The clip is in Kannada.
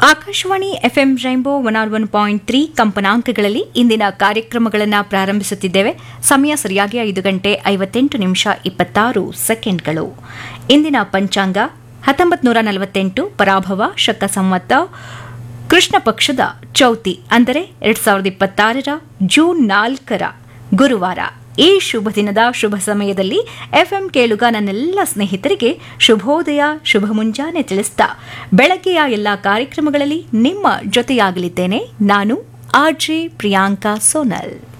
Akashvani FM rainbow one R one point three ಕಂಪನಾಂಕಗಳಲ್ಲಿ ಇಂದಿನ ಕಾರ್ಯಕ್ರಮಗಳನ್ನು ಪ್ರಾರಂಭಿಸುತ್ತಿದ್ದೇವೆ ಸಮಯ ಸರಿಯಾಗಿ ಐದು ಗಂಟೆ ಐವತ್ತೆಂಟು ನಿಮಿಷ ಇಪ್ಪತ್ತಾರು ಸೆಕೆಂಡ್ಗಳು ಇಂದಿನ ಪಂಚಾಂಗ ಹತ್ತೊಂಬತ್ತು ನೂರ ನಲವತ್ತೆಂಟು ಪರಾಭವ ಶಕ ಸಂವತ್ತ ಕೃಷ್ಣ ಪಕ್ಷದ ಚೌತಿ ಅಂದರೆ ಎರಡ್ ಸಾವಿರದ ಇಪ್ಪತ್ತಾರರ ಜೂನ್ ನಾಲ್ಕರ ಗುರುವಾರ ಈ ಶುಭ ದಿನದ ಶುಭ ಸಮಯದಲ್ಲಿ ಎಫ್ಎಂ ಕೇಳುಗ ನನ್ನೆಲ್ಲ ಸ್ನೇಹಿತರಿಗೆ ಶುಭೋದಯ ಶುಭ ಮುಂಜಾನೆ ತಿಳಿಸ್ತಾ ಬೆಳಗ್ಗೆಯ ಎಲ್ಲ ಕಾರ್ಯಕ್ರಮಗಳಲ್ಲಿ ನಿಮ್ಮ ಜೊತೆಯಾಗಲಿದ್ದೇನೆ ನಾನು ಆರ್ಜೆ ಪ್ರಿಯಾಂಕಾ ಸೋನಲ್